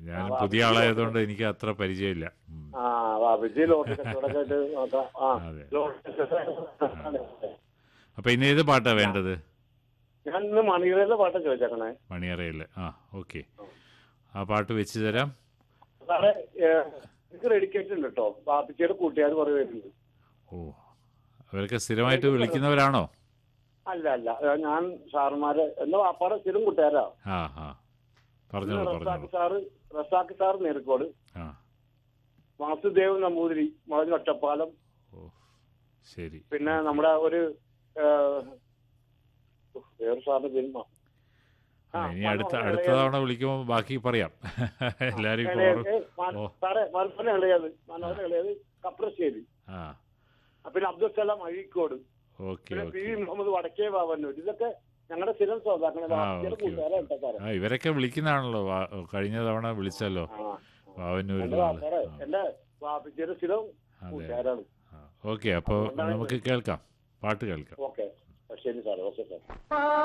ഞാൻ ആ, പുതിയ വാ, ആളായതുകൊണ്ട് എനിക്ക് അത്ര പരിചയമില്ല ഉം. ആ വാപ്പിച്ച് ലോട്ട് കച്ചവടമൊക്കെ ആയിട്ട് നോക്കാം ആ അതെ. ലോട്ട് അപ്പൊ ഇന്ന് ഏത് പാട്ടാ വേണ്ടത് ഞാൻ ഇന്ന് മണികരയിലെ പാട്ട് ചോദിച്ചേക്കണേ മണിയറയിൽ ആ ഓക്കെ ആ പാട്ട് വെച്ച് തരാം സാറേ ഏ, എനിക്ക് ഡെഡിക്കേഷൻ ഉണ്ട് കേട്ടോ വാപ്പിച്ചയുടെ കൂട്ടുകാർ കുറെ പേരുണ്ട് ഓ അവരൊക്കെ സ്ഥിരമായിട്ട് വിളിക്കുന്നവരാണോ അല്ല അല്ല ഏ, ഞാൻ സാറുമാരെ എന്റെ വാപ്പാടെ സ്ഥിരം കൂട്ടുകാരാ ആ ആ പറഞ്ഞോളൂ റസാഖ് പറഞ്ഞോളൂ സാറ് റസാഖ് സാർ നേരിക്കോട് ആ വാസുദേവ് നമ്പൂതിരി മുളഞ്ഞ ഒറ്റപ്പാലം ഓ ശരി പിന്നെ നമ്മുടെ ഒരു ഏ, വേറെ സാറിന്റെ പേര് മ- ആ, ആ, ഇനി അടുത്ത മനോഹരൻ അടുത്ത ഇളയത്. തവണ വിളിക്കുമ്പോൾ ബാക്കി പറയാം എല്ലാരും ഇപ്പോൾ ഇളയത്, ഓർമ്മ- മ- ഓ. സാറേ മനോഹരൻ ഇളയത് മനോഹരൻ ഇളയത് കപ്രശ്ശേരി ആ പിന്നെ അബ്ദുൽ സലാം അഴീക്കോട് ഓക്കെ പിന്നെ പി ഓക്കെ വി മുഹമ്മദ് വടക്കേ ബാബന്നൂർ ഇതൊക്കെ ഞങ്ങളുടെ സ്ഥിരം ശ്രോതാക്കളെ ആ, വാപ്പിച്ചയുടെ ഓക്കേ, കൂട്ടുകാരാ കേട്ടോ സാറേ ആ ഇവരൊക്കെ വിളിക്കുന്നതാണല്ലോ വാ- കഴിഞ്ഞ തവണ വിളിച്ചല്ലോ ആ എന്റെ വാവന്നൂരിലുള്ള ആള് സാറേ ആ, എന്റെ വാപ്പിച്ചയുടെ സ്ഥിരം അതെ കൂട്ടുകാരാണ് ഓക്കെ അപ്പോൾ അതുകൊണ്ടാണ് നമുക്ക് കേൾക്കാം പാട്ട് കേൾക്കാം ഓക്കെ ശരി സാറേ ഓക്കെ സാർ